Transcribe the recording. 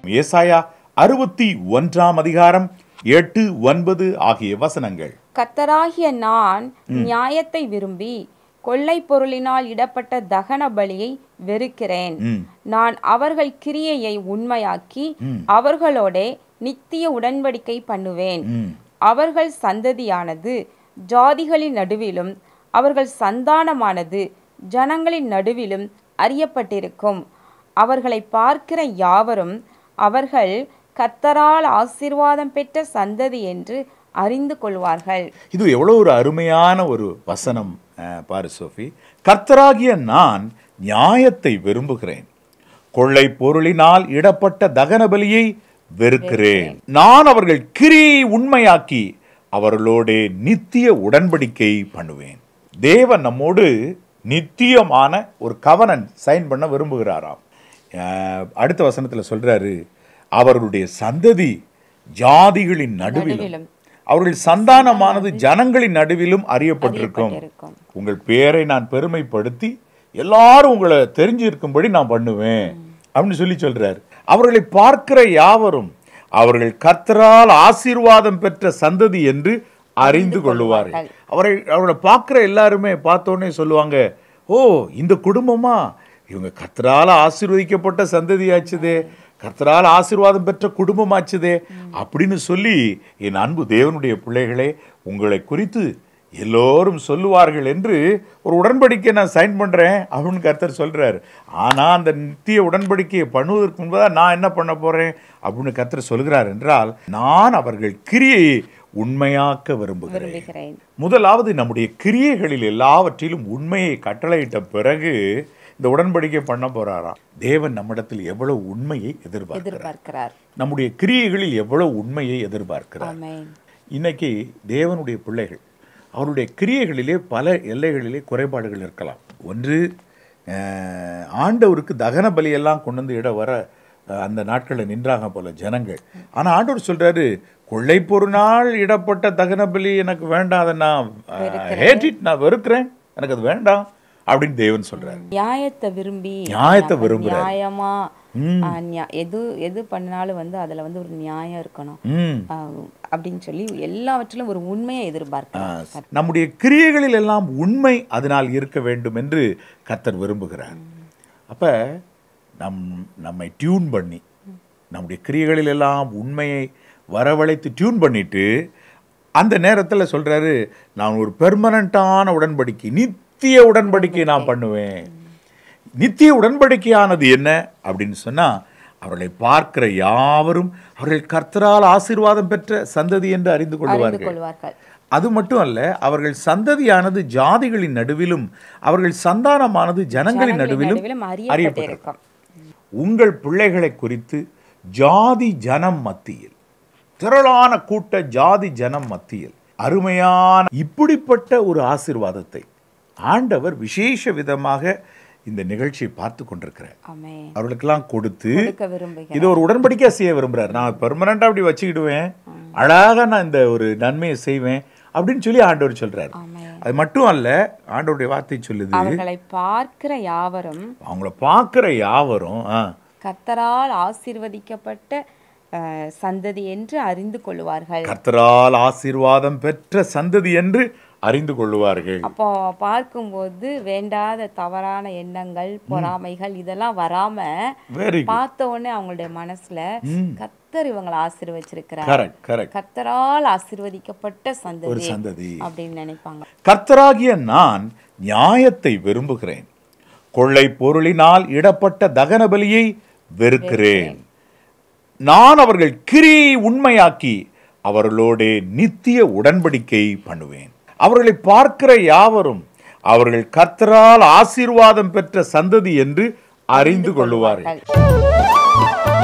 ஏசாயா அறுபத்தி ஒன்றாம் அதிகாரம் எட்டு ஒன்பது ஆகிய வசனங்கள் கத்தராகிய நான் நியாயத்தை விரும்பி கொள்ளை பொருளினால் இடப்பட்ட தகன பலியை வெறுக்கிறேன் ம். நான் அவர்கள் கிரியையை உண்மையாக்கி அவர்களோடே நித்திய உடன்படிக்கை பண்ணுவேன் ம். அவர்கள் சந்ததியானது ஜாதிகளின் நடுவிலும் அவர்கள் சந்தானமானது ஜனங்களின் நடுவிலும் அறியப்பட்டிருக்கும் அவர்களை பார்க்கிற யாவரும் அவர்கள் கர்த்தரால் ஆசீர்வாதம் பெற்ற சந்ததி என்று அறிந்து கொள்வார்கள் இது எவ்வளவு ஒரு அருமையான ஒரு வசனம் அஹ், பாரு சோஃபி கர்த்தராகிய நான் நியாயத்தை விரும்புகிறேன் கொள்ளை பொருளினால் இடப்பட்ட தகன பலியை வெறுக்கிறேன் நான் அவர்கள் கிரியை உண்மையாக்கி அவர்களோடே நித்திய உடன்படிக்கை பண்ணுவேன் தேவன் நம்மோடு நித்தியமான ஒரு கவனன் சைன் பண்ண விரும்புகிறாராம் அஹ், அடுத்த வசனத்துல சொல்றாரு அவர்களுடைய சந்ததி ஜாதிகளின் நடுவிலும் நடுவிலும். அவர்கள் சந்தானமானது ஜனங்களின் நடுவிலும் அறியப்பட்டிருக்கும் இருக்கும் உங்கள் பேரை நான் பெருமைப்படுத்தி எல்லாரும் உங்களை தெரிஞ்சிருக்கும்படி நான் பண்ணுவேன் அப்படின்னு சொல்லி சொல்றாரு அவர்களை பார்க்கிற யாவரும் அவர்கள் கர்த்தரால் ஆசீர்வாதம் பெற்ற சந்ததி என்று அறிந்து கொள்ளுவார்கள் அவரை அவரை பார்க்கிற எல்லாருமே பார்த்தோன்னே சொல்லுவாங்க ஓ இந்த குடும்பமா இவங்க கர்த்தரால் ஆசீர்வதிக்கப்பட்ட சந்ததியாச்சுதே கர்த்தரால் ஆசீர்வாதம் பெற்ற குடும்பமாச்சுதே அப்படின்னு சொல்லி என் அன்பு தேவனுடைய பிள்ளைகளே உங்களை குறித்து எல்லோரும் சொல்லுவார்கள் என்று ஒரு உடன்படிக்கை நான் சைன் பண்றேன் அப்படின்னு கர்த்தர் சொல்றாரு ஆனா அந்த நித்திய உடன்படிக்கையை பண்ணுவதற்கு முன்பதாக நான் என்ன பண்ண போறேன் அப்படின்னு கர்த்தர் சொல்கிறார் என்றால் நான் அவர்கள் கிரியையை உண்மையாக்க விரும்புகிறேன் விரும்புகிறேன் முதலாவது நம்முடைய கிரியைகளில் எல்லாவற்றிலும் உண்மையை கட்டளையிட்ட பிறகு இந்த உடன்படிக்கை பண்ண போறாராம் தேவன் நம்மிடத்தில் எவ்வளவு உண்மையை எதிர்பார்க்கிறார் எதிர்பார்க்கிறார் நம்முடைய கிரியைகளில் எவ்வளவு உண்மையை எதிர்பார்க்கிறார் ஆமென் இன்னைக்கு தேவனுடைய பிள்ளைகள் அவருடைய கிரியைகளிலே பல எல்லைகளிலே குறைபாடுகள் இருக்கலாம் ஒன்று அஹ், ஆண்டவருக்கு தகன பலியெல்லாம் கொண்டு வந்து இட வர அஹ், அந்த நாட்களில் நின்றாங்க போல ஜனங்கள் ஆனால் ஆண்டவர் சொல்றாரு கொள்ளை பொருநாள் இடப்பட்ட தகன பலி எனக்கு வேண்டாம் அதை நான் ஹேட் இட் நான் வெறுக்கிறேன் எனக்கு அது வேண்டாம் அப்படின்னு தேவன் சொல்றாரு நியாயத்தை விரும்பி நியாயத்தை நம்ம விரும்புறாரு. நியாயமா ம். ஆ, நியா- எது எது பண்ணாலும் வந்து அதுல வந்து ஒரு நியாயம் இருக்கணும் ம் ஆ, அப்படின்னு சொல்லி எல்லாவற்றிலும் ஒரு உண்மையை எதிர்பார்க்கலாம் நம்முடைய கிரியைகளில் எல்லாம் உண்மை அதனால் இருக்க வேண்டும் என்று கர்த்தர் விரும்புகிறார் அப்ப நம் நம்மை டியூன் பண்ணி நம்முடைய கிரியைகளில் எல்லாம் உண்மையை வரவழைத்து டியூன் பண்ணிட்டு அந்த நேரத்தில் சொல்றாரு நான் ஒரு பெர்மனண்டான உடன்படிக்கை நித்திய உடன்படிக்கை நான் பண்ணுவேன் நித்திய உடன்படிக்கையானது என்ன அப்படின்னு சொன்னா அவர்களை பார்க்கிற யாவரும் அவர்கள் கர்த்தரால் ஆசீர்வாதம் பெற்ற சந்ததி என்று அறிந்து அறிந்து கொள்வார்கள் கொள்வார்கள் அது மட்டும் அல்ல அவர்கள் சந்ததியானது ஜாதிகளின் நடுவிலும் அவர்கள் சந்தானமானது ஜனங்களின் நடுவிலும் நடுவிலும் அறியப்பட்டிருக்கும் அறியப்பட்டிருக்கும் உங்கள் பிள்ளைகளை குறித்து ஜாதி ஜனம் மத்தியில் திரளான கூட்ட ஜாதி ஜனம் மத்தியில் அருமையான இப்படிப்பட்ட ஒரு ஆசீர்வாதத்தை ஆண்டவர் விசேஷ விதமாக இந்த நிகழ்ச்சியை பார்த்து கொண்டிருக்கிறார் ஆமென் அவர்களுக்கெல்லாம் கொடுத்து கொடுக்க விரும்புகிறேன் இது ஒரு உடன்படிக்கையா செய்ய விரும்புறாரு நான் பெர்மனண்டா அப்படி வச்சுக்கிடுவேன் அழகா நான் இந்த ஒரு நன்மையை செய்வேன் அப்படின்னு சொல்லி ஆண்டவர் சொல்றாரு ஆமென் அது மட்டும் அல்ல ஆண்டவருடைய வார்த்தை சொல்லுது அவர்களை பார்க்கிற யாவரும் அவங்கள பார்க்கிற யாவரும் ஆ, கர்த்தரால் ஆசீர்வதிக்கப்பட்ட அஹ், சந்ததி என்று அறிந்து கொள்வார்கள் கர்த்தரால் ஆசீர்வாதம் பெற்ற சந்ததி என்று அறிந்து கொள்வார்கள் அப்போ பார்க்கும்போது வேண்டாத தவறான எண்ணங்கள் பொறாமைகள் இதெல்லாம் வராம வெரி பார்த்த உடனே அவங்களுடைய மனசுல கர்த்தர் இவங்களை ஆசீர்வச்சிருக்கிறார் கரெக்ட் கரெக்ட் கர்த்தரால் ஆசீர்வதிக்கப்பட்ட ஒரு சந்ததி சந்ததி அப்படின்னு நினைப்பாங்க கர்த்தராகிய நான் நியாயத்தை விரும்புகிறேன் கொள்ளை பொருளினால் இடப்பட்ட தகன பலியை வெறுக்கிறேன் நான் அவர்கள் கிரியை உண்மையாக்கி அவர்களோடே நித்திய உடன்படிக்கை பண்ணுவேன் அவர்களை பார்க்கிற யாவரும் அவர்கள் கர்த்தரால் ஆசீர்வாதம் பெற்ற சந்ததி என்று அறிந்து கொள்ளுவார்கள் கொள்வார்கள்.